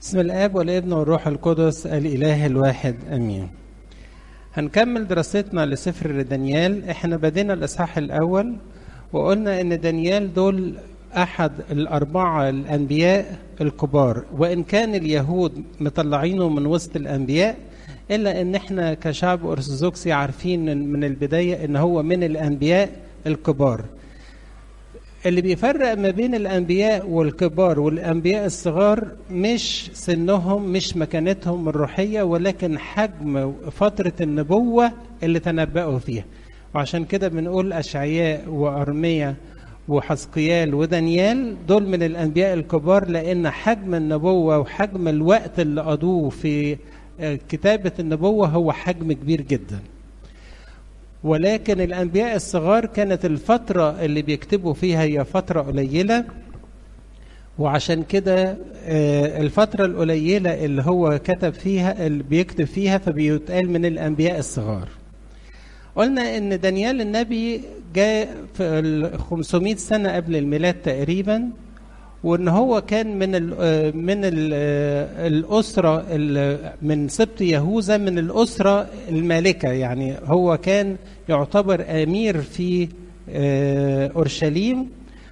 بسم الاب والابن والروح القدس الاله الواحد امين هنكمل دراستنا لسفر دانيال احنا بدينا الاصحاح الاول وقلنا ان دانيال دول احد الاربعه الانبياء الكبار وان كان اليهود مطلعينه من وسط الانبياء الا ان احنا كشعب ارثوذكسي عارفين من البدايه ان هو من الانبياء الكبار اللي بيفرق ما بين الانبياء والكبار والانبياء الصغار مش سنهم مش مكانتهم الروحيه ولكن حجم فتره النبوه اللي تنبأوا فيها وعشان كده بنقول اشعياء وارميا وحسقيال ودانيال دول من الانبياء الكبار لان حجم النبوه وحجم الوقت اللي قضوه في كتابه النبوه هو حجم كبير جدا ولكن الانبياء الصغار كانت الفتره اللي بيكتبوا فيها هي فتره قليله وعشان كده الفتره القليله اللي هو كتب فيها اللي بيكتب فيها فبيتقال من الانبياء الصغار قلنا ان دانيال النبي جاء في ال 500 سنه قبل الميلاد تقريبا وان هو كان من ال من ال الاسره من سبط يهوذا من الاسره المالكه يعني هو كان يعتبر امير في اورشليم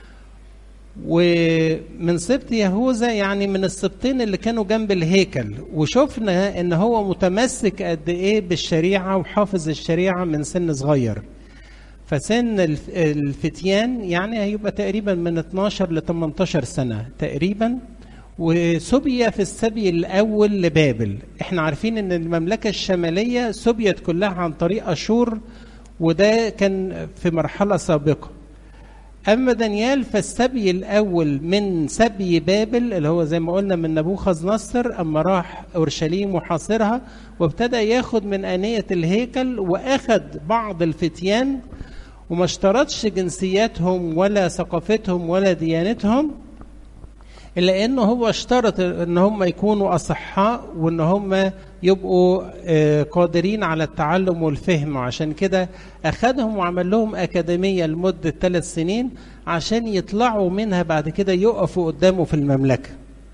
ومن سبط يهوذا يعني من السبطين اللي كانوا جنب الهيكل وشفنا ان هو متمسك قد ايه بالشريعه وحافظ الشريعه من سن صغير فسن الفتيان يعني هيبقى تقريبا من 12 ل 18 سنه تقريبا وسبي في السبي الاول لبابل احنا عارفين ان المملكه الشماليه سبيت كلها عن طريق اشور وده كان في مرحله سابقه اما دانيال فالسبي الاول من سبي بابل اللي هو زي ما قلنا من نبوخذ نصر اما راح اورشليم وحاصرها وابتدى ياخد من انيه الهيكل واخد بعض الفتيان وما اشترطش جنسياتهم ولا ثقافتهم ولا ديانتهم الا انه هو اشترط ان هم يكونوا اصحاء وان هم يبقوا قادرين على التعلم والفهم وعشان كده اخذهم وعمل لهم اكاديميه لمده ثلاث سنين عشان يطلعوا منها بعد كده يقفوا قدامه في المملكه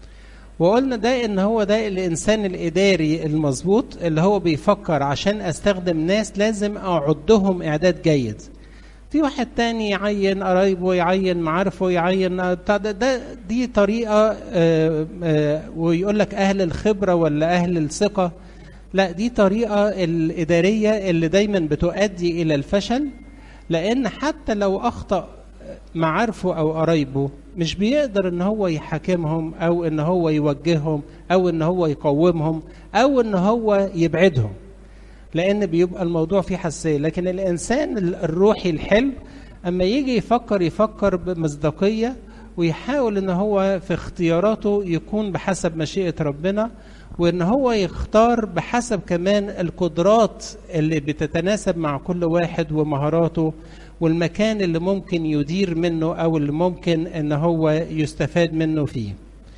وقلنا ده ان هو ده الانسان الاداري المظبوط اللي هو بيفكر عشان استخدم ناس لازم اعدهم اعداد جيد في واحد تاني يعين قرايبه يعين معارفه يعين بتاع ده, ده دي طريقه آآ آآ ويقول لك اهل الخبره ولا اهل الثقه لا دي طريقه الاداريه اللي دايما بتؤدي الى الفشل لان حتى لو اخطا معارفه او قرايبه مش بيقدر ان هو يحاكمهم او ان هو يوجههم او ان هو يقومهم او ان هو يبعدهم لان بيبقى الموضوع فيه حساسيه لكن الانسان الروحي الحلو اما يجي يفكر يفكر بمصداقيه ويحاول ان هو في اختياراته يكون بحسب مشيئه ربنا وان هو يختار بحسب كمان القدرات اللي بتتناسب مع كل واحد ومهاراته والمكان اللي ممكن يدير منه او اللي ممكن ان هو يستفاد منه فيه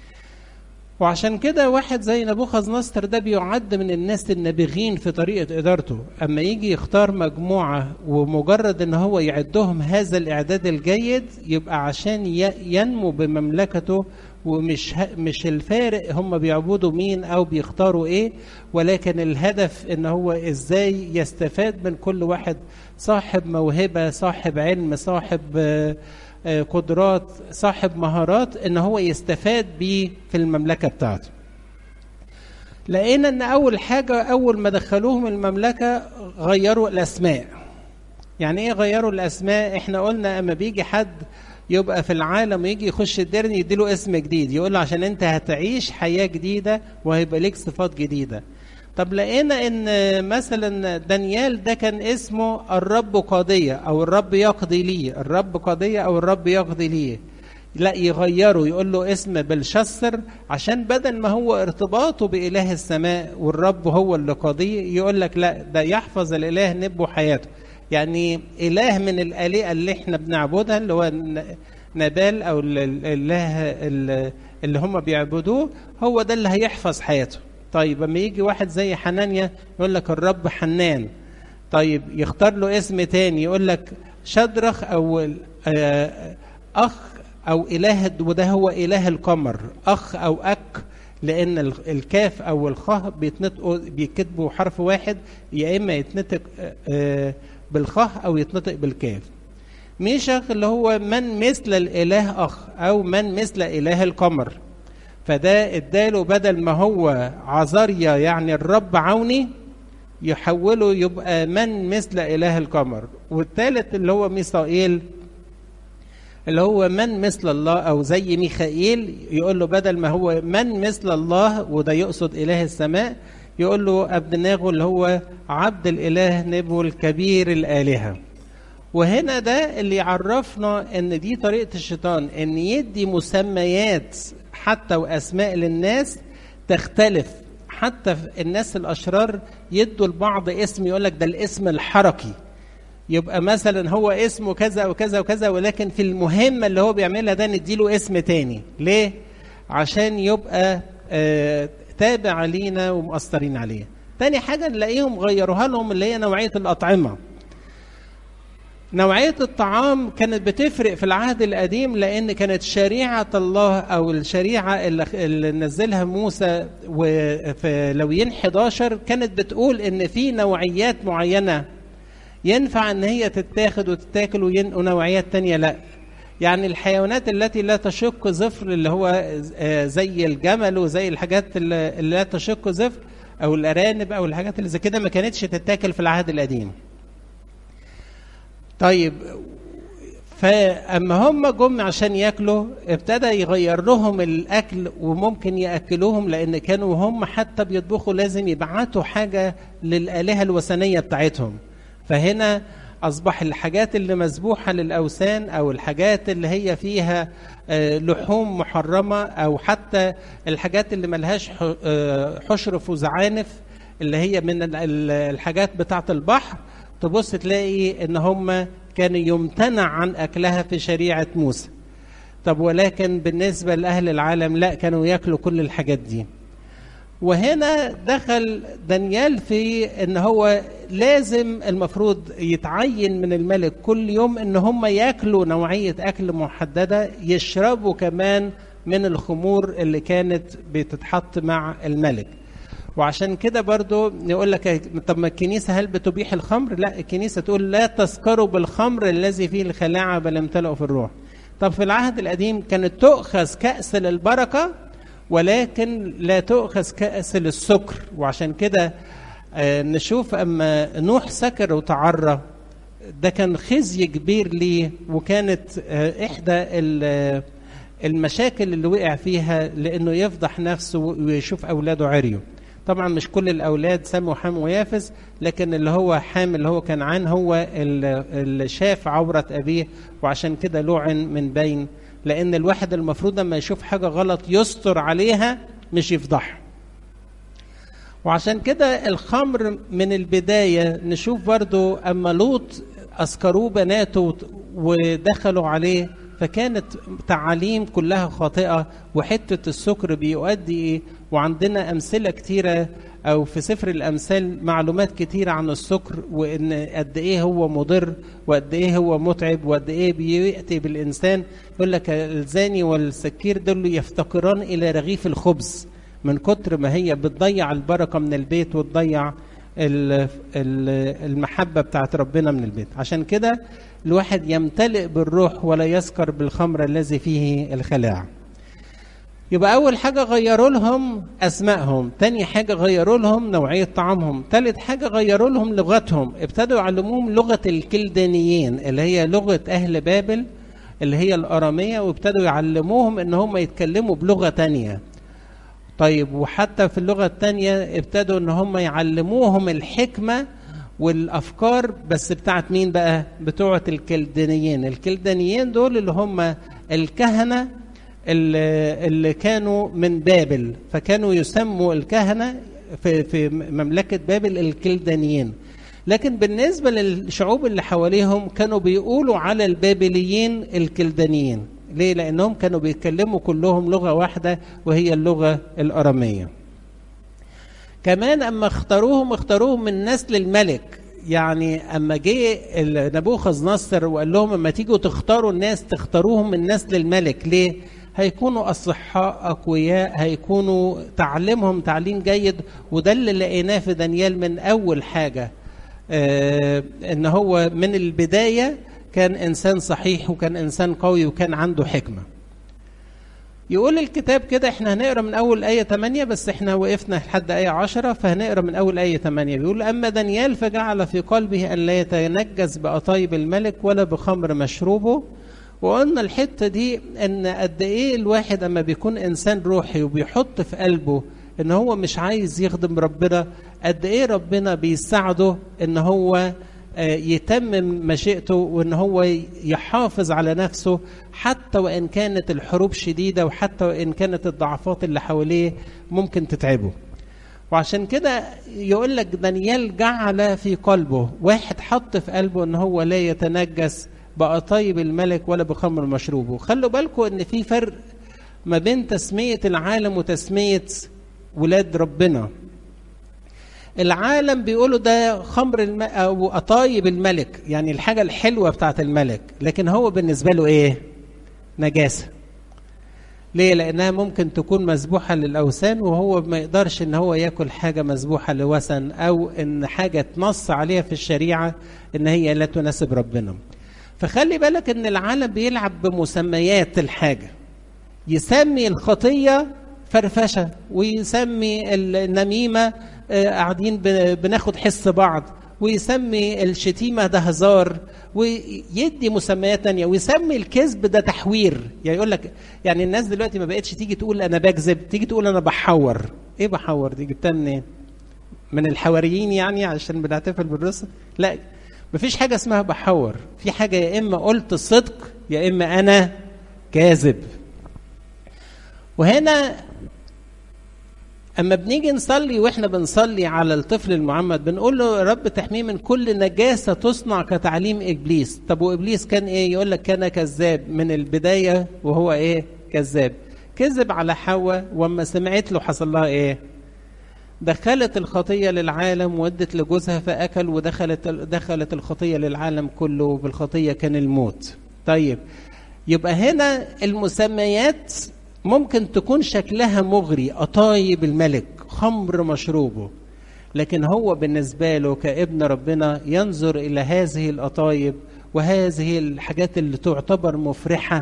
وعشان كده واحد زي نبوخذ نصر ده بيعد من الناس النابغين في طريقة إدارته أما يجي يختار مجموعة ومجرد أن هو يعدهم هذا الإعداد الجيد يبقى عشان ينمو بمملكته ومش مش الفارق هم بيعبدوا مين او بيختاروا ايه ولكن الهدف ان هو ازاي يستفاد من كل واحد صاحب موهبه صاحب علم صاحب قدرات صاحب مهارات ان هو يستفاد بيه في المملكه بتاعته لقينا ان اول حاجه اول ما دخلوهم المملكه غيروا الاسماء يعني ايه غيروا الاسماء احنا قلنا اما بيجي حد يبقى في العالم ويجي يخش الدرن يديله اسم جديد يقول له عشان انت هتعيش حياه جديده وهيبقى ليك صفات جديده طب لقينا ان مثلا دانيال ده كان اسمه الرب قاضية او الرب يقضي لي الرب قاضية او الرب يقضي لي لا يغيره يقول له اسم بلشسر عشان بدل ما هو ارتباطه بإله السماء والرب هو اللي قاضي يقول لك لا ده يحفظ الإله نبو حياته يعني إله من الآلهة اللي احنا بنعبدها اللي هو نبال أو الإله اللي هم بيعبدوه هو ده اللي هيحفظ حياته طيب اما يجي واحد زي حنانيا يقول لك الرب حنان طيب يختار له اسم تاني يقول لك شدرخ او اخ او اله وده هو اله القمر اخ او اك لان الكاف او الخاء بيتنطقوا بيكتبوا حرف واحد يا اما يتنطق بالخاء او يتنطق بالكاف ميشخ اللي هو من مثل الاله اخ او من مثل اله القمر فده اداله بدل ما هو عزاريا يعني الرب عوني يحوله يبقى من مثل اله القمر والثالث اللي هو ميسائيل اللي هو من مثل الله او زي ميخائيل يقول له بدل ما هو من مثل الله وده يقصد اله السماء يقول له ابدناغو اللي هو عبد الاله نبو الكبير الالهه وهنا ده اللي يعرفنا ان دي طريقه الشيطان ان يدي مسميات حتى واسماء للناس تختلف حتى الناس الاشرار يدوا لبعض اسم يقول لك ده الاسم الحركي يبقى مثلا هو اسمه كذا وكذا وكذا ولكن في المهمه اللي هو بيعملها ده نديله اسم تاني ليه عشان يبقى آه تابع لينا ومؤثرين عليه تاني حاجه نلاقيهم غيروها لهم اللي هي نوعيه الاطعمه نوعية الطعام كانت بتفرق في العهد القديم لأن كانت شريعة الله أو الشريعة اللي, اللي نزلها موسى وفي لويين 11 كانت بتقول إن في نوعيات معينة ينفع إن هي تتاخد وتتاكل ونوعيات تانية لأ يعني الحيوانات التي لا تشق زفر اللي هو زي الجمل وزي الحاجات اللي لا تشق زفر أو الأرانب أو الحاجات اللي زي كده ما كانتش تتاكل في العهد القديم طيب فاما هم جم عشان ياكلوا ابتدى يغير لهم الاكل وممكن ياكلوهم لان كانوا هم حتى بيطبخوا لازم يبعتوا حاجه للالهه الوثنيه بتاعتهم فهنا اصبح الحاجات اللي مذبوحه للاوثان او الحاجات اللي هي فيها لحوم محرمه او حتى الحاجات اللي ملهاش حشرف وزعانف اللي هي من الحاجات بتاعه البحر تبص تلاقي ان هم كان يمتنع عن اكلها في شريعه موسى طب ولكن بالنسبه لاهل العالم لا كانوا ياكلوا كل الحاجات دي وهنا دخل دانيال في ان هو لازم المفروض يتعين من الملك كل يوم ان هم ياكلوا نوعيه اكل محدده يشربوا كمان من الخمور اللي كانت بتتحط مع الملك وعشان كده برضو يقول لك طب ما الكنيسة هل بتبيح الخمر؟ لا الكنيسة تقول لا تسكروا بالخمر الذي فيه الخلاعة بل امتلئوا في الروح. طب في العهد القديم كانت تؤخذ كأس للبركة ولكن لا تؤخذ كأس للسكر وعشان كده آه نشوف أما نوح سكر وتعرى ده كان خزي كبير ليه وكانت آه إحدى المشاكل اللي وقع فيها لأنه يفضح نفسه ويشوف أولاده عريوا. طبعا مش كل الاولاد سموا حام ويافس لكن اللي هو حام اللي هو كنعان هو اللي شاف عوره ابيه وعشان كده لعن من بين لان الواحد المفروض لما يشوف حاجه غلط يستر عليها مش يفضحها وعشان كده الخمر من البدايه نشوف برضو اما لوط اسكروه بناته ودخلوا عليه فكانت تعاليم كلها خاطئه وحته السكر بيؤدي ايه وعندنا امثله كتيره او في سفر الامثال معلومات كتيره عن السكر وان قد ايه هو مضر وقد ايه هو متعب وقد ايه بياتي بالانسان يقول لك الزاني والسكير دول يفتقران الى رغيف الخبز من كتر ما هي بتضيع البركه من البيت وتضيع المحبه بتاعت ربنا من البيت عشان كده الواحد يمتلئ بالروح ولا يسكر بالخمر الذي فيه الخلاع يبقى أول حاجة غيروا لهم أسمائهم تاني حاجة غيروا لهم نوعية طعامهم تالت حاجة غيروا لهم لغتهم ابتدوا يعلموهم لغة الكلدانيين اللي هي لغة أهل بابل اللي هي الأرامية وابتدوا يعلموهم إن هم يتكلموا بلغة تانية طيب وحتى في اللغة التانية ابتدوا إن هم يعلموهم الحكمة والافكار بس بتاعت مين بقى بتوعه الكلدانيين الكلدانيين دول اللي هم الكهنه اللي, اللي كانوا من بابل فكانوا يسموا الكهنه في في مملكه بابل الكلدانيين لكن بالنسبه للشعوب اللي حواليهم كانوا بيقولوا على البابليين الكلدانيين ليه لانهم كانوا بيتكلموا كلهم لغه واحده وهي اللغه الاراميه كمان اما اختاروهم اختاروهم من نسل الملك يعني اما جه نبوخذ نصر وقال لهم اما تيجوا تختاروا الناس تختاروهم من نسل الملك ليه هيكونوا اصحاء اقوياء هيكونوا تعليمهم تعليم جيد وده اللي لقيناه في دانيال من اول حاجه آه ان هو من البدايه كان انسان صحيح وكان انسان قوي وكان عنده حكمه يقول الكتاب كده احنا هنقرا من اول ايه 8 بس احنا وقفنا لحد ايه 10 فهنقرا من اول ايه 8 بيقول اما دانيال فجعل في قلبه ان لا يتنجس بأطايب الملك ولا بخمر مشروبه وقلنا الحته دي ان قد ايه الواحد اما بيكون انسان روحي وبيحط في قلبه ان هو مش عايز يخدم ربنا قد ايه ربنا بيساعده ان هو يتمم مشيئته وان هو يحافظ على نفسه حتى وان كانت الحروب شديده وحتى وان كانت الضعفات اللي حواليه ممكن تتعبه وعشان كده يقول لك دانيال جعل في قلبه واحد حط في قلبه ان هو لا يتنجس بأطايب الملك ولا بخمر مشروبه خلوا بالكم ان في فرق ما بين تسمية العالم وتسمية ولاد ربنا العالم بيقولوا ده خمر الم... او قطايب الملك يعني الحاجه الحلوه بتاعت الملك لكن هو بالنسبه له ايه نجاسه ليه لانها ممكن تكون مذبوحه للاوثان وهو ما يقدرش ان هو ياكل حاجه مذبوحه لوثن او ان حاجه تنص عليها في الشريعه ان هي لا تناسب ربنا فخلي بالك ان العالم بيلعب بمسميات الحاجه يسمي الخطيه فرفشه ويسمي النميمه قاعدين بناخد حس بعض ويسمي الشتيمه ده هزار ويدي مسميات تانية ويسمي الكذب ده تحوير يعني يقول لك يعني الناس دلوقتي ما بقتش تيجي تقول انا بكذب تيجي تقول انا بحور ايه بحور دي جبتها منين من الحواريين يعني عشان بنحتفل بالرسل لا مفيش حاجه اسمها بحور في حاجه يا اما قلت صدق يا اما انا كاذب وهنا اما بنيجي نصلي واحنا بنصلي على الطفل المعمد بنقول له يا رب تحميه من كل نجاسه تصنع كتعليم ابليس طب وابليس كان ايه يقول لك كان كذاب من البدايه وهو ايه كذاب كذب على حواء واما سمعت له حصل لها ايه دخلت الخطية للعالم ودت لجوزها فأكل ودخلت دخلت الخطية للعالم كله وبالخطية كان الموت. طيب يبقى هنا المسميات ممكن تكون شكلها مغري قطايب الملك خمر مشروبه لكن هو بالنسبة له كابن ربنا ينظر إلى هذه القطايب وهذه الحاجات اللي تعتبر مفرحة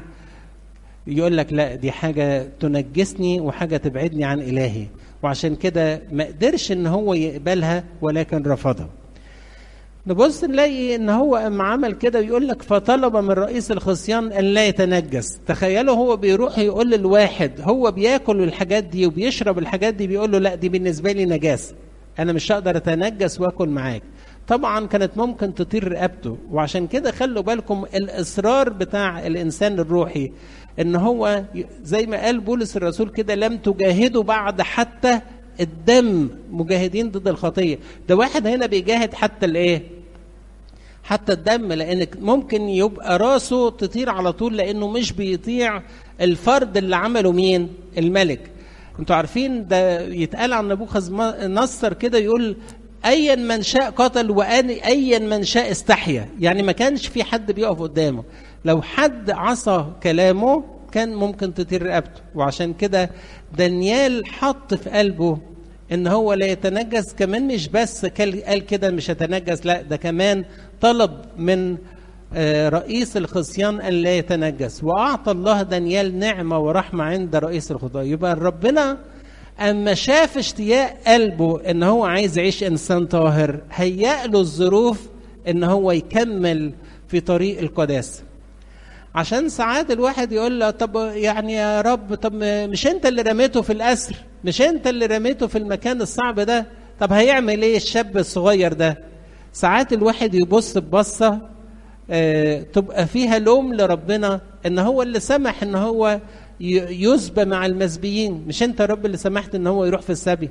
يقول لك لا دي حاجة تنجسني وحاجة تبعدني عن إلهي وعشان كده ما قدرش ان هو يقبلها ولكن رفضها نبص نلاقي ان هو اما عمل كده يقول لك فطلب من رئيس الخصيان ان لا يتنجس تخيلوا هو بيروح يقول للواحد هو بياكل الحاجات دي وبيشرب الحاجات دي بيقول له لا دي بالنسبه لي نجاسه انا مش هقدر اتنجس واكل معاك طبعا كانت ممكن تطير رقبته وعشان كده خلوا بالكم الاصرار بتاع الانسان الروحي ان هو زي ما قال بولس الرسول كده لم تجاهدوا بعد حتى الدم مجاهدين ضد الخطيه ده واحد هنا بيجاهد حتى الايه حتى الدم لان ممكن يبقى راسه تطير على طول لانه مش بيطيع الفرد اللي عمله مين الملك انتوا عارفين ده يتقال عن نبوخذ نصر كده يقول ايا من شاء قتل وان ايا من شاء استحيا يعني ما كانش في حد بيقف قدامه لو حد عصى كلامه كان ممكن تطير رقبته وعشان كده دانيال حط في قلبه ان هو لا يتنجس كمان مش بس قال كده مش هتنجس لا ده كمان طلب من رئيس الخصيان ان لا يتنجس واعطى الله دانيال نعمه ورحمه عند رئيس الخطاه يبقى ربنا اما شاف اشتياق قلبه ان هو عايز يعيش انسان طاهر هيأ له الظروف ان هو يكمل في طريق القداسه عشان ساعات الواحد يقول له طب يعني يا رب طب مش انت اللي رميته في الاسر مش انت اللي رميته في المكان الصعب ده طب هيعمل ايه الشاب الصغير ده ساعات الواحد يبص ببصه آه تبقى فيها لوم لربنا ان هو اللي سمح ان هو يسبى مع المسبيين مش انت يا رب اللي سمحت ان هو يروح في السبي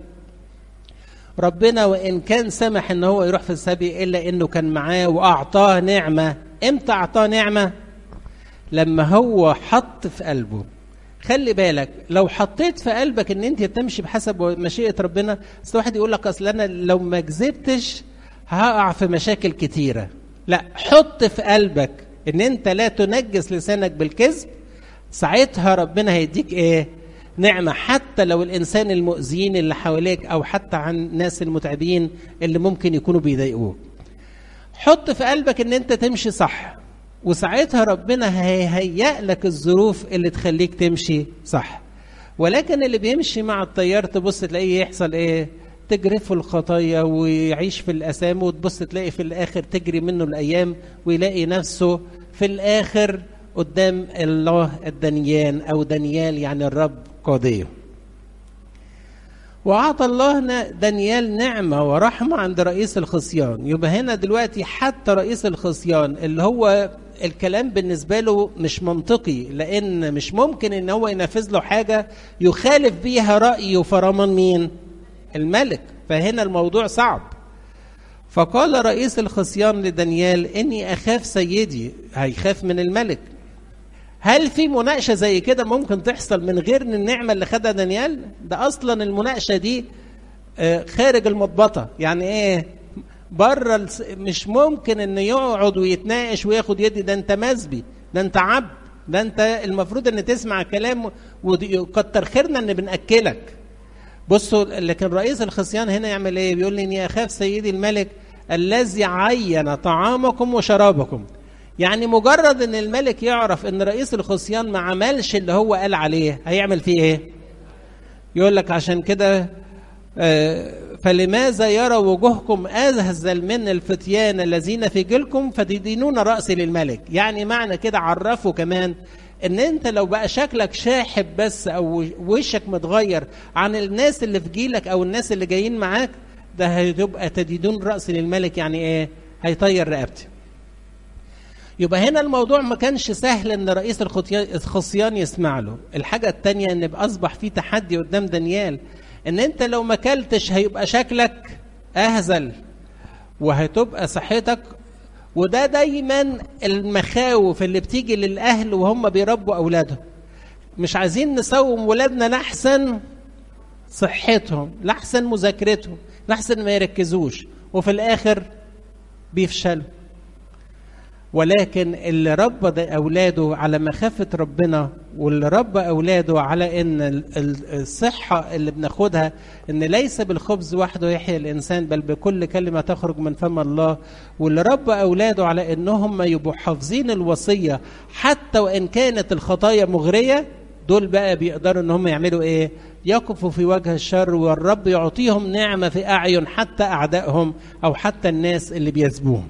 ربنا وان كان سمح ان هو يروح في السبي الا انه كان معاه واعطاه نعمه امتى اعطاه نعمه لما هو حط في قلبه خلي بالك لو حطيت في قلبك ان انت تمشي بحسب مشيئه ربنا بس واحد يقول لك اصل انا لو ما كذبتش هقع في مشاكل كتيره لا حط في قلبك ان انت لا تنجس لسانك بالكذب ساعتها ربنا هيديك ايه نعمة حتى لو الإنسان المؤذيين اللي حواليك أو حتى عن الناس المتعبين اللي ممكن يكونوا بيضايقوك حط في قلبك ان انت تمشي صح وساعتها ربنا هيهيأ لك الظروف اللي تخليك تمشي صح ولكن اللي بيمشي مع التيار تبص تلاقيه يحصل ايه تجرفه الخطايا ويعيش في الأسام وتبص تلاقي في الآخر تجري منه الأيام ويلاقي نفسه في الآخر قدام الله الدنيان أو دانيال يعني الرب قاضيه وأعطى الله دانيال نعمة ورحمة عند رئيس الخصيان يبقى هنا دلوقتي حتى رئيس الخصيان اللي هو الكلام بالنسبة له مش منطقي لأن مش ممكن إن هو ينفذ له حاجة يخالف بيها رأيه فرمان مين؟ الملك فهنا الموضوع صعب فقال رئيس الخصيان لدانيال إني أخاف سيدي هيخاف من الملك هل في مناقشه زي كده ممكن تحصل من غير النعمه اللي خدها دانيال ده اصلا المناقشه دي خارج المضبطه يعني ايه بره مش ممكن انه يقعد ويتناقش وياخد يدي ده انت مسبي ده انت عبد ده انت المفروض ان تسمع كلام وكتر خيرنا ان بناكلك بصوا لكن رئيس الخصيان هنا يعمل ايه بيقول لي اني اخاف سيدي الملك الذي عين طعامكم وشرابكم يعني مجرد ان الملك يعرف ان رئيس الخصيان ما عملش اللي هو قال عليه هيعمل فيه ايه يقول لك عشان كده فلماذا يرى وجوهكم أذهل من الفتيان الذين في جيلكم فتدينون رأسي للملك يعني معنى كده عرفوا كمان ان انت لو بقى شكلك شاحب بس او وشك متغير عن الناس اللي في جيلك او الناس اللي جايين معاك ده هتبقى تديدون رأسي للملك يعني ايه هيطير رقبتي يبقى هنا الموضوع ما كانش سهل ان رئيس الخصيان يسمع له الحاجة التانية ان اصبح في تحدي قدام دانيال ان انت لو ما اكلتش هيبقى شكلك اهزل وهتبقى صحتك وده دايما المخاوف اللي بتيجي للاهل وهم بيربوا اولادهم مش عايزين نسوم ولادنا لاحسن صحتهم لاحسن مذاكرتهم لاحسن ما يركزوش وفي الاخر بيفشلوا ولكن اللي ربى اولاده على مخافه ربنا واللي ربى اولاده على ان الصحه اللي بناخدها ان ليس بالخبز وحده يحيى الانسان بل بكل كلمه تخرج من فم الله واللي ربى اولاده على انهم يبقوا حافظين الوصيه حتى وان كانت الخطايا مغريه دول بقى بيقدروا ان هم يعملوا ايه؟ يقفوا في وجه الشر والرب يعطيهم نعمه في اعين حتى اعدائهم او حتى الناس اللي بيسبوهم.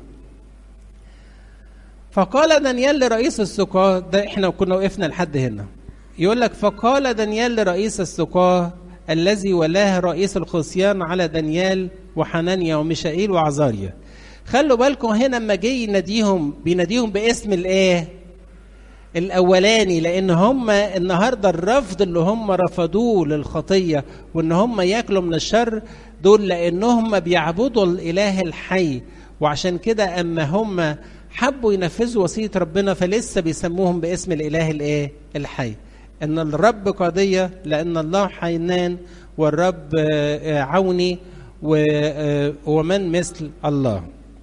فقال دانيال لرئيس السقاة ده احنا كنا وقفنا لحد هنا يقول لك فقال دانيال لرئيس السقاة الذي ولاه رئيس الخصيان على دانيال وحنانيا وميشائيل وعزاريا خلوا بالكم هنا لما جه يناديهم بيناديهم باسم الايه الاولاني لان هم النهارده الرفض اللي هم رفضوه للخطيه وان هم ياكلوا من الشر دول لانهم بيعبدوا الاله الحي وعشان كده اما هم حبوا ينفذوا وصيه ربنا فلسه بيسموهم باسم الاله الايه الحي ان الرب قضيه لان الله حنان والرب عوني ومن مثل الله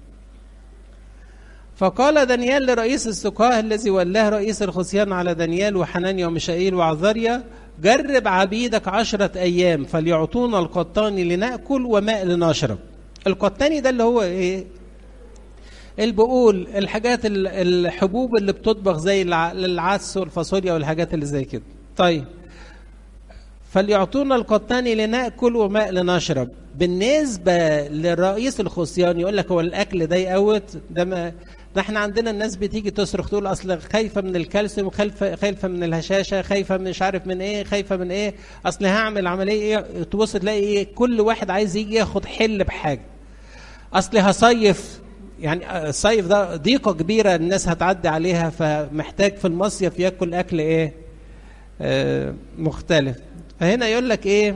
فقال دانيال لرئيس السقاه الذي ولاه رئيس الخصيان على دانيال وحنانيا وميشائيل وعذاريا جرب عبيدك عشرة أيام فليعطونا القطان لنأكل وماء لنشرب القطاني ده اللي هو إيه البقول الحاجات الحبوب اللي بتطبخ زي العدس والفاصوليا والحاجات اللي زي كده طيب فليعطونا القطان لناكل وماء لنشرب بالنسبه لرئيس الخصيان يقول لك هو الاكل ده يقوت ده ما ده احنا عندنا الناس بتيجي تصرخ تقول اصل خايفه من الكالسيوم خايفه خايفه من الهشاشه خايفه من مش عارف من ايه خايفه من ايه اصل هعمل عمليه ايه تبص تلاقي ايه كل واحد عايز يجي ياخد حل بحاجه اصل هصيف يعني الصيف ده ضيقه كبيره الناس هتعدي عليها فمحتاج في المصيف ياكل اكل ايه آه مختلف فهنا يقول لك ايه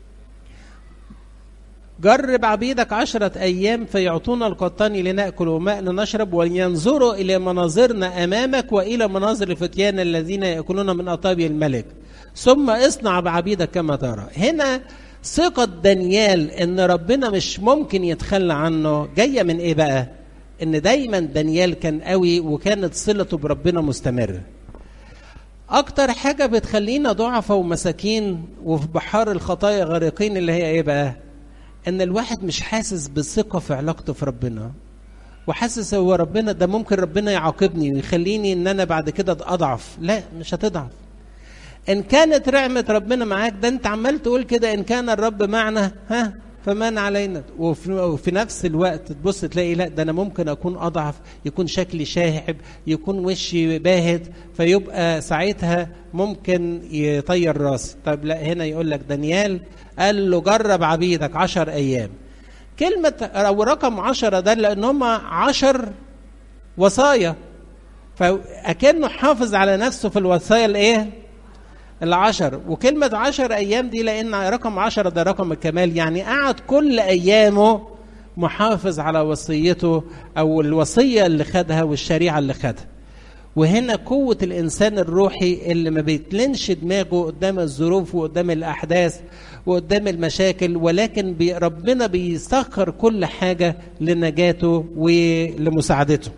جرب عبيدك عشرة أيام فيعطونا القطان لنأكل وماء لنشرب ولينظروا إلى مناظرنا أمامك وإلى مناظر الفتيان الذين يأكلون من أطابي الملك ثم اصنع بعبيدك كما ترى هنا ثقة دانيال إن ربنا مش ممكن يتخلى عنه جاية من إيه بقى؟ إن دايما دانيال كان قوي وكانت صلته بربنا مستمرة. اكتر حاجه بتخلينا ضعفاء ومساكين وفي بحار الخطايا غارقين اللي هي ايه بقى ان الواحد مش حاسس بثقه في علاقته في ربنا وحاسس هو ربنا ده ممكن ربنا يعاقبني ويخليني ان انا بعد كده اضعف لا مش هتضعف ان كانت رحمه ربنا معاك ده انت عمال تقول كده ان كان الرب معنا ها فمن علينا وفي, وفي نفس الوقت تبص تلاقي لا ده انا ممكن اكون اضعف يكون شكلي شاحب يكون وشي باهت فيبقى ساعتها ممكن يطير راسي طب لا هنا يقول لك دانيال قال له جرب عبيدك عشر ايام كلمة أو رقم عشرة ده لأن هم عشر وصايا فأكنه حافظ على نفسه في الوصايا الإيه؟ العشر وكلمة عشر أيام دي لأن رقم عشرة ده رقم الكمال يعني قعد كل أيامه محافظ على وصيته أو الوصية اللي خدها والشريعة اللي خدها وهنا قوة الإنسان الروحي اللي ما بيتلنش دماغه قدام الظروف وقدام الأحداث وقدام المشاكل ولكن بي ربنا بيسخر كل حاجة لنجاته ولمساعدته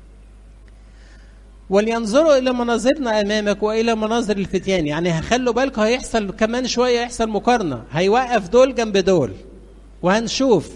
ولينظروا إلى مناظرنا أمامك وإلى مناظر الفتيان يعني هخلوا بالكم هيحصل كمان شوية يحصل مقارنة هيوقف دول جنب دول وهنشوف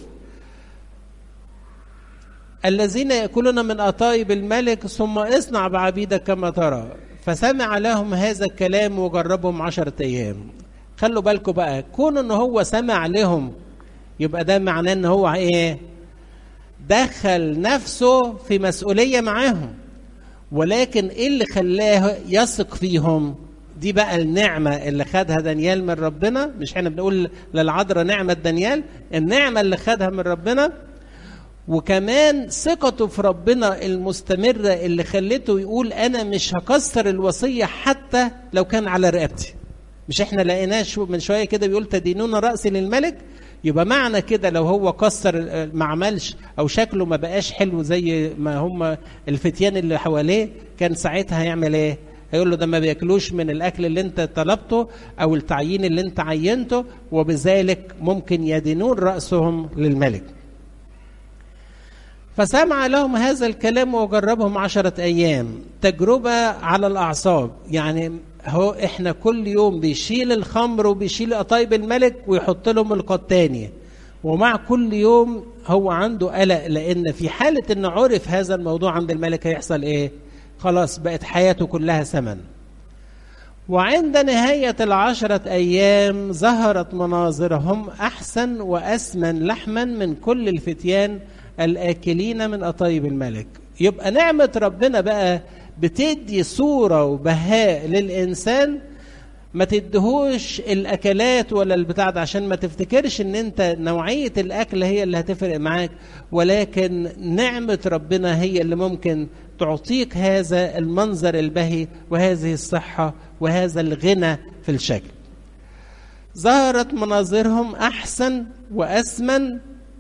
الذين يأكلون من أطايب الملك ثم اصنع بعبيدك كما ترى فسمع لهم هذا الكلام وجربهم عشرة أيام خلوا بالكم بقى كون ان هو سمع لهم يبقى ده معناه ان هو ايه دخل نفسه في مسؤوليه معاهم ولكن ايه اللي خلاه يثق فيهم دي بقى النعمة اللي خدها دانيال من ربنا مش احنا بنقول للعذراء نعمة دانيال النعمة اللي خدها من ربنا وكمان ثقته في ربنا المستمرة اللي خلته يقول أنا مش هكسر الوصية حتى لو كان على رقبتي مش احنا لقيناه من شويه كده بيقول تدينون راسي للملك يبقى معنى كده لو هو كسر ما عملش او شكله ما بقاش حلو زي ما هم الفتيان اللي حواليه كان ساعتها هيعمل ايه؟ هيقول له ده ما بياكلوش من الاكل اللي انت طلبته او التعيين اللي انت عينته وبذلك ممكن يدينون راسهم للملك. فسمع لهم هذا الكلام وجربهم عشرة أيام تجربة على الأعصاب يعني هو احنا كل يوم بيشيل الخمر وبيشيل قطايب الملك ويحط لهم القطانية ومع كل يوم هو عنده قلق لان في حالة ان عرف هذا الموضوع عند الملك هيحصل ايه خلاص بقت حياته كلها ثمن وعند نهاية العشرة أيام ظهرت مناظرهم أحسن وأسمن لحما من كل الفتيان الآكلين من قطايب الملك يبقى نعمة ربنا بقى بتدي صورة وبهاء للإنسان ما تدهوش الأكلات ولا البتاع ده عشان ما تفتكرش إن أنت نوعية الأكل هي اللي هتفرق معاك ولكن نعمة ربنا هي اللي ممكن تعطيك هذا المنظر البهي وهذه الصحة وهذا الغنى في الشكل ظهرت مناظرهم أحسن وأسمن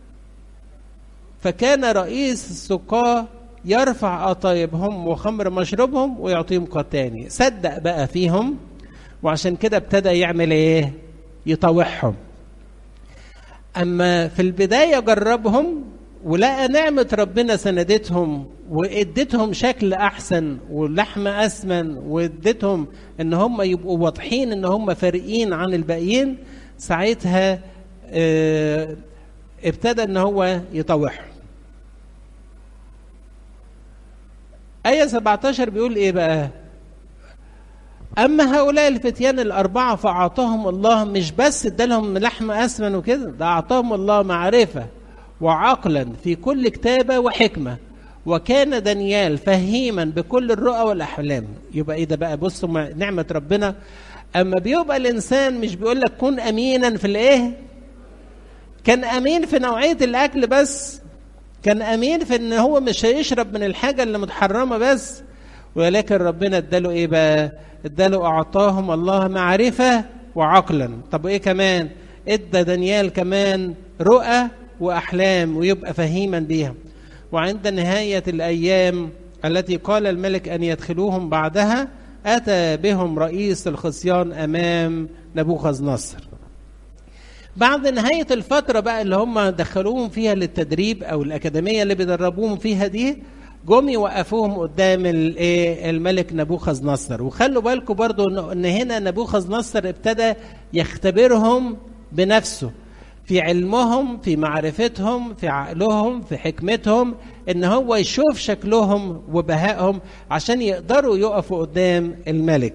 فكان رئيس السقاة يرفع قطايبهم وخمر مشربهم ويعطيهم قطاني صدق بقى فيهم وعشان كده ابتدى يعمل ايه يطوعهم اما في البدايه جربهم ولقى نعمة ربنا سندتهم وادتهم شكل احسن ولحم اسمن وادتهم ان هم يبقوا واضحين ان هم فارقين عن الباقيين ساعتها اه ابتدى ان هو يطوعهم آية 17 بيقول إيه بقى؟ أما هؤلاء الفتيان الأربعة فأعطاهم الله مش بس ادالهم لحم أسمن وكده ده أعطاهم الله معرفة وعقلا في كل كتابة وحكمة وكان دانيال فهيما بكل الرؤى والأحلام يبقى إيه ده بقى بصوا نعمة ربنا أما بيبقى الإنسان مش بيقول لك كن أمينا في الإيه؟ كان أمين في نوعية الأكل بس كان امين في ان هو مش هيشرب من الحاجه اللي متحرمه بس ولكن ربنا اداله ايه بقى اداله اعطاهم الله معرفه وعقلا طب ايه كمان ادى دانيال كمان رؤى واحلام ويبقى فهيما بيها وعند نهايه الايام التي قال الملك ان يدخلوهم بعدها اتى بهم رئيس الخصيان امام نبوخذ نصر بعد نهاية الفترة بقى اللي هم دخلوهم فيها للتدريب أو الأكاديمية اللي بيدربوهم فيها دي جم يوقفوهم قدام الايه الملك نبوخذ نصر وخلوا بالكم برضو ان هنا نبوخذ نصر ابتدى يختبرهم بنفسه في علمهم في معرفتهم في عقلهم في حكمتهم ان هو يشوف شكلهم وبهائهم عشان يقدروا يقفوا قدام الملك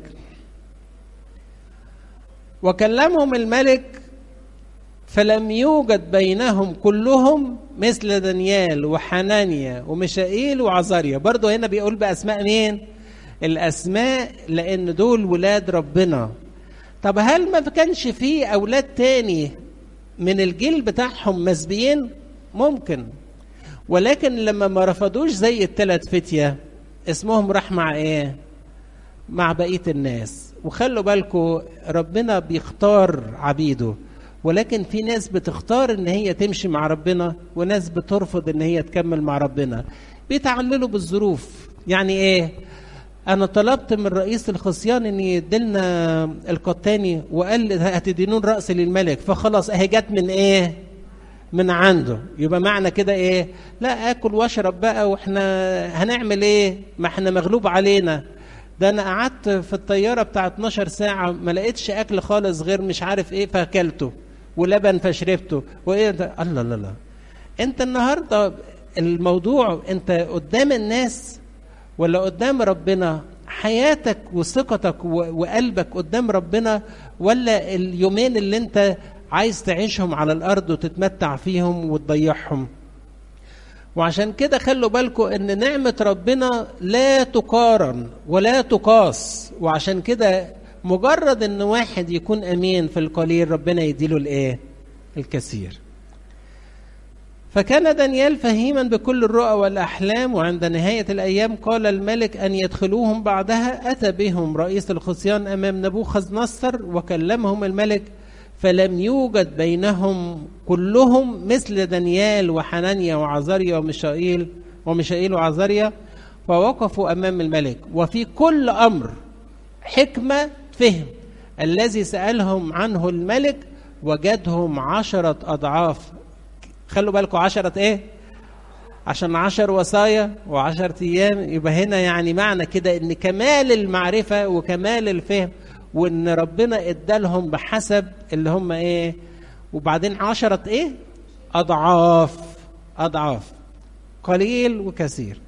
وكلمهم الملك فلم يوجد بينهم كلهم مثل دانيال وحنانيا وميشائيل وعزاريا برضه هنا بيقول بأسماء مين الأسماء لأن دول ولاد ربنا طب هل ما كانش فيه أولاد تاني من الجيل بتاعهم مسبيين ممكن ولكن لما ما رفضوش زي الثلاث فتية اسمهم راح مع ايه مع بقية الناس وخلوا بالكم ربنا بيختار عبيده ولكن في ناس بتختار ان هي تمشي مع ربنا وناس بترفض ان هي تكمل مع ربنا بيتعللوا بالظروف يعني ايه انا طلبت من رئيس الخصيان ان يدلنا القطاني وقال هتدينون راس للملك فخلاص اهي جت من ايه من عنده يبقى معنى كده ايه لا اكل واشرب بقى واحنا هنعمل ايه ما احنا مغلوب علينا ده انا قعدت في الطياره بتاع 12 ساعه ما لقيتش اكل خالص غير مش عارف ايه فاكلته ولبن فشربته وايه ده الله لا لا انت النهارده الموضوع انت قدام الناس ولا قدام ربنا حياتك وثقتك وقلبك قدام ربنا ولا اليومين اللي انت عايز تعيشهم على الارض وتتمتع فيهم وتضيعهم وعشان كده خلوا بالكم ان نعمه ربنا لا تقارن ولا تقاس وعشان كده مجرد ان واحد يكون امين في القليل ربنا يديله الايه الكثير فكان دانيال فهيما بكل الرؤى والاحلام وعند نهايه الايام قال الملك ان يدخلوهم بعدها اتى بهم رئيس الخصيان امام نبوخذ نصر وكلمهم الملك فلم يوجد بينهم كلهم مثل دانيال وحنانيا وعزاريا وميشائيل وميشائيل وعزاريا فوقفوا امام الملك وفي كل امر حكمه فهم الذي سالهم عنه الملك وجدهم عشره اضعاف خلوا بالكم عشرة ايه عشان عشر وصايا وعشرة ايام يبقى هنا يعني معنى كده ان كمال المعرفة وكمال الفهم وان ربنا ادالهم بحسب اللي هم ايه وبعدين عشرة ايه اضعاف اضعاف قليل وكثير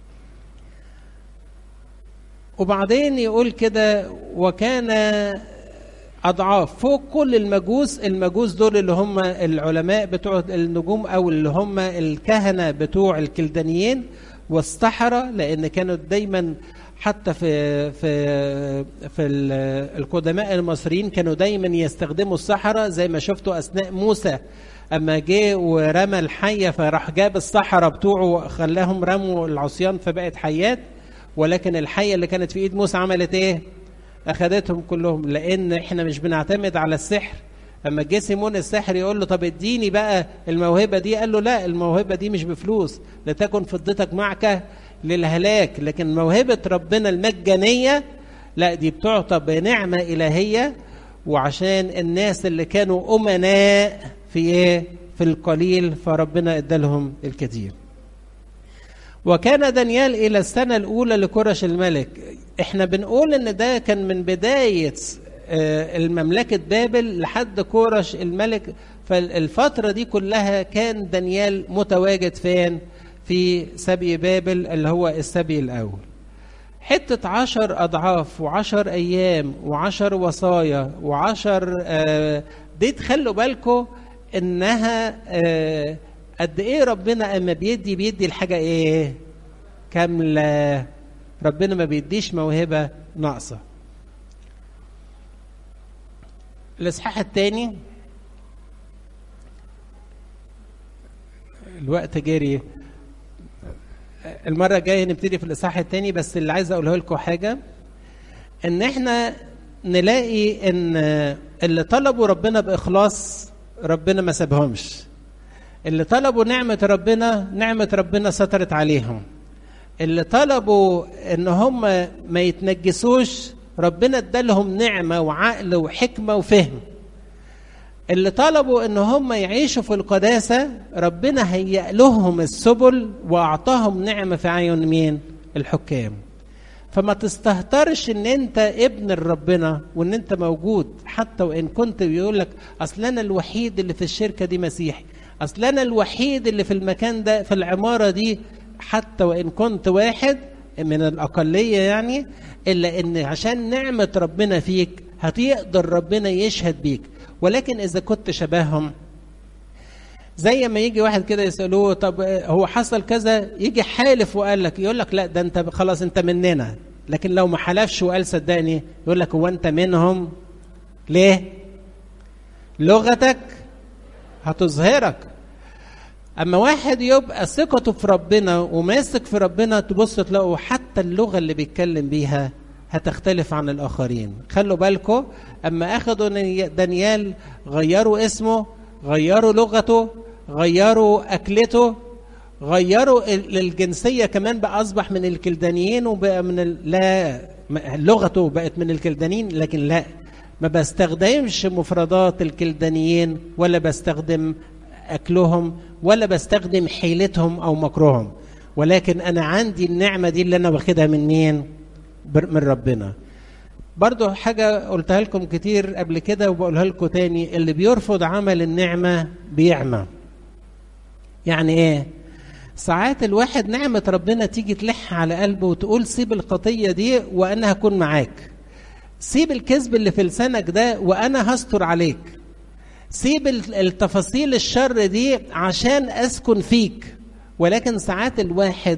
وبعدين يقول كده وكان اضعاف فوق كل المجوس المجوس دول اللي هم العلماء بتوع النجوم او اللي هم الكهنه بتوع الكلدانيين والسحره لان كانوا دايما حتى في في في القدماء المصريين كانوا دايما يستخدموا السحره زي ما شفتوا اثناء موسى اما جه ورمى الحيه فراح جاب السحره بتوعه خلاهم رموا العصيان فبقت حيات ولكن الحيه اللي كانت في ايد موسى عملت ايه؟ اخذتهم كلهم لان احنا مش بنعتمد على السحر اما جه سيمون الساحر يقول له طب اديني بقى الموهبه دي قال له لا الموهبه دي مش بفلوس لتكن فضتك معك للهلاك لكن موهبه ربنا المجانيه لا دي بتعطى بنعمه الهيه وعشان الناس اللي كانوا امناء في ايه في القليل فربنا ادالهم الكثير وكان دانيال الى السنه الاولى لكرش الملك احنا بنقول ان ده كان من بدايه المملكه بابل لحد كورش الملك فالفتره دي كلها كان دانيال متواجد فين في سبي بابل اللي هو السبي الاول حتة عشر أضعاف وعشر أيام وعشر وصايا وعشر آه دي تخلوا بالكم إنها آه قد ايه ربنا اما بيدي بيدي الحاجه ايه كامله ربنا ما بيديش موهبه ناقصه الاصحاح الثاني الوقت جري المره الجايه نبتدي في الاصحاح الثاني بس اللي عايز اقوله لكم حاجه ان احنا نلاقي ان اللي طلبوا ربنا باخلاص ربنا ما سابهمش اللي طلبوا نعمة ربنا نعمة ربنا سترت عليهم اللي طلبوا ان هم ما يتنجسوش ربنا ادالهم نعمة وعقل وحكمة وفهم اللي طلبوا ان هم يعيشوا في القداسة ربنا هيأ لهم السبل واعطاهم نعمة في عيون مين الحكام فما تستهترش ان انت ابن ربنا وان انت موجود حتى وان كنت بيقول لك اصل انا الوحيد اللي في الشركه دي مسيحي اصل انا الوحيد اللي في المكان ده في العماره دي حتى وان كنت واحد من الاقليه يعني الا ان عشان نعمه ربنا فيك هتقدر ربنا يشهد بيك ولكن اذا كنت شبههم زي ما يجي واحد كده يسالوه طب هو حصل كذا يجي حالف وقال لك يقول لك لا ده انت خلاص انت مننا لكن لو ما حلفش وقال صدقني يقول لك هو انت منهم ليه لغتك هتظهرك اما واحد يبقى ثقته في ربنا وماسك في ربنا تبص تلاقوا حتى اللغه اللي بيتكلم بيها هتختلف عن الاخرين خلوا بالكم اما اخذوا دانيال غيروا اسمه غيروا لغته غيروا اكلته غيروا الجنسيه كمان بقى اصبح من الكلدانيين وبقى من ال... لا لغته بقت من الكلدانيين لكن لا ما بستخدمش مفردات الكلدانيين ولا بستخدم اكلهم ولا بستخدم حيلتهم او مكرهم ولكن انا عندي النعمه دي اللي انا واخدها من مين من ربنا برضو حاجة قلتها لكم كتير قبل كده وبقولها لكم تاني اللي بيرفض عمل النعمة بيعمى يعني ايه ساعات الواحد نعمة ربنا تيجي تلح على قلبه وتقول سيب الخطية دي وأنا هكون معاك سيب الكذب اللي في لسانك ده وأنا هستر عليك سيب التفاصيل الشر دي عشان أسكن فيك ولكن ساعات الواحد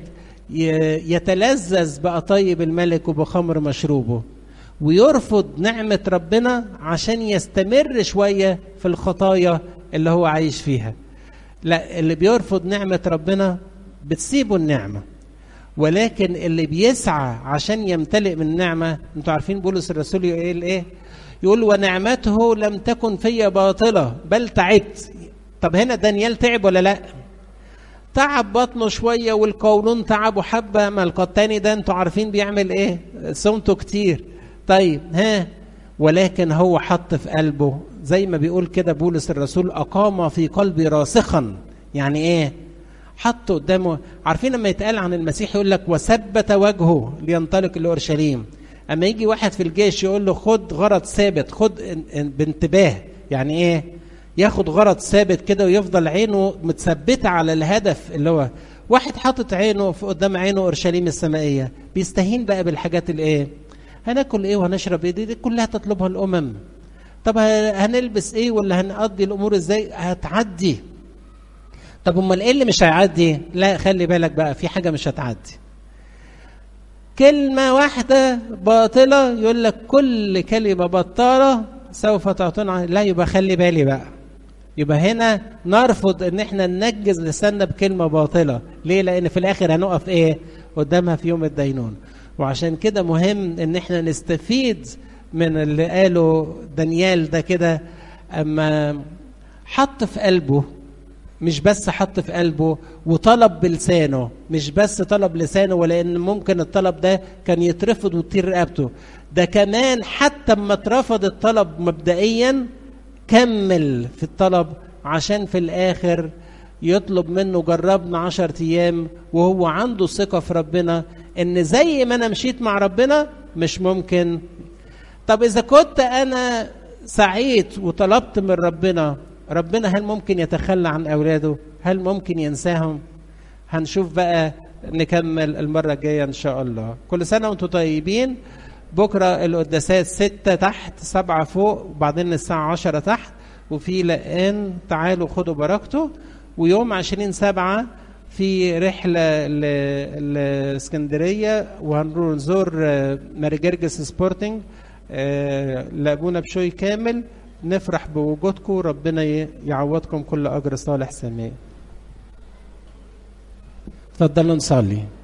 يتلذذ بقطايب الملك وبخمر مشروبه ويرفض نعمة ربنا عشان يستمر شوية في الخطايا اللي هو عايش فيها لا اللي بيرفض نعمة ربنا بتسيبه النعمة ولكن اللي بيسعى عشان يمتلئ من النعمة انتوا عارفين بولس الرسول يقول ايه يقول ونعمته لم تكن في باطلة بل تعبت طب هنا دانيال تعب ولا لا تعب بطنه شوية والقولون تعبوا حبة ما القطاني ده انتوا عارفين بيعمل ايه صمته كتير طيب ها ولكن هو حط في قلبه زي ما بيقول كده بولس الرسول أقام في قلبي راسخا يعني إيه حط قدامه عارفين لما يتقال عن المسيح يقول لك وثبت وجهه لينطلق لأورشليم أما يجي واحد في الجيش يقول له خد غرض ثابت خد بانتباه يعني إيه ياخد غرض ثابت كده ويفضل عينه متثبتة على الهدف اللي هو واحد حاطط عينه في قدام عينه أورشليم السمائية بيستهين بقى بالحاجات الإيه هناكل ايه وهنشرب ايه دي, دي كلها تطلبها الامم طب هنلبس ايه ولا هنقضي الامور ازاي هتعدي طب امال ايه اللي مش هيعدي لا خلي بالك بقى في حاجه مش هتعدي كلمه واحده باطله يقول لك كل كلمه بطاله سوف تعطينا لا يبقى خلي بالي بقى يبقى هنا نرفض ان احنا ننجز لساننا بكلمه باطله ليه لان في الاخر هنقف ايه قدامها في يوم الدينون وعشان كده مهم ان احنا نستفيد من اللي قاله دانيال ده كده اما حط في قلبه مش بس حط في قلبه وطلب بلسانه مش بس طلب لسانه ولان ممكن الطلب ده كان يترفض وتطير رقبته ده كمان حتى اما اترفض الطلب مبدئيا كمل في الطلب عشان في الاخر يطلب منه جربنا عشر ايام وهو عنده ثقه في ربنا ان زي ما انا مشيت مع ربنا مش ممكن طب اذا كنت انا سعيت وطلبت من ربنا ربنا هل ممكن يتخلى عن اولاده هل ممكن ينساهم هنشوف بقى نكمل المرة الجاية إن شاء الله كل سنة وأنتم طيبين بكرة القداسات ستة تحت سبعة فوق وبعدين الساعة عشرة تحت وفي لقان تعالوا خدوا بركته ويوم عشرين سبعة في رحلة لاسكندرية وهنروح نزور ماري جرجس سبورتنج لابونا بشوي كامل نفرح بوجودكم ربنا يعوضكم كل أجر صالح سماء تفضلوا نصلي